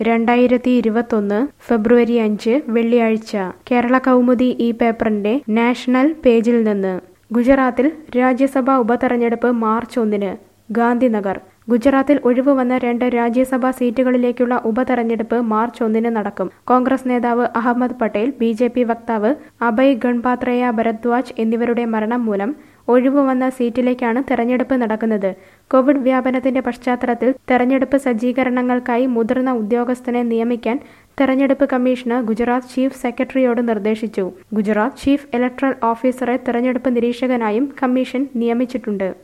രണ്ടായിരത്തി ഇരുപത്തൊന്ന് ഫെബ്രുവരി അഞ്ച് വെള്ളിയാഴ്ച കേരള കൗമുദി ഈ പേപ്പറിന്റെ നാഷണൽ പേജിൽ നിന്ന് ഗുജറാത്തിൽ രാജ്യസഭാ ഉപതെരഞ്ഞെടുപ്പ് മാർച്ച് ഒന്നിന് ഗാന്ധിനഗർ ഗുജറാത്തിൽ ഒഴിവ് വന്ന രണ്ട് രാജ്യസഭാ സീറ്റുകളിലേക്കുള്ള ഉപതെരഞ്ഞെടുപ്പ് മാർച്ച് ഒന്നിന് നടക്കും കോൺഗ്രസ് നേതാവ് Ahmed Patel B J P വക്താവ് അഭയ് ഗൺപാത്രയ ഭരദ്വാജ് എന്നിവരുടെ മരണം മൂലം ഒഴിവ് വന്ന സീറ്റിലേക്കാണ് തെരഞ്ഞെടുപ്പ് നടക്കുന്നത് കോവിഡ് വ്യാപനത്തിന്റെ പശ്ചാത്തലത്തിൽ തെരഞ്ഞെടുപ്പ് സജ്ജീകരണങ്ങൾക്കായി മുതിർന്ന ഉദ്യോഗസ്ഥനെ നിയമിക്കാൻ തെരഞ്ഞെടുപ്പ് കമ്മീഷന് ഗുജറാത്ത് ചീഫ് സെക്രട്ടറിയോട് നിർദ്ദേശിച്ചു ഗുജറാത്ത് ചീഫ് ഇലക്ടറൽ ഓഫീസറെ തെരഞ്ഞെടുപ്പ് നിരീക്ഷകനായും കമ്മീഷൻ നിയമിച്ചിട്ടുണ്ട്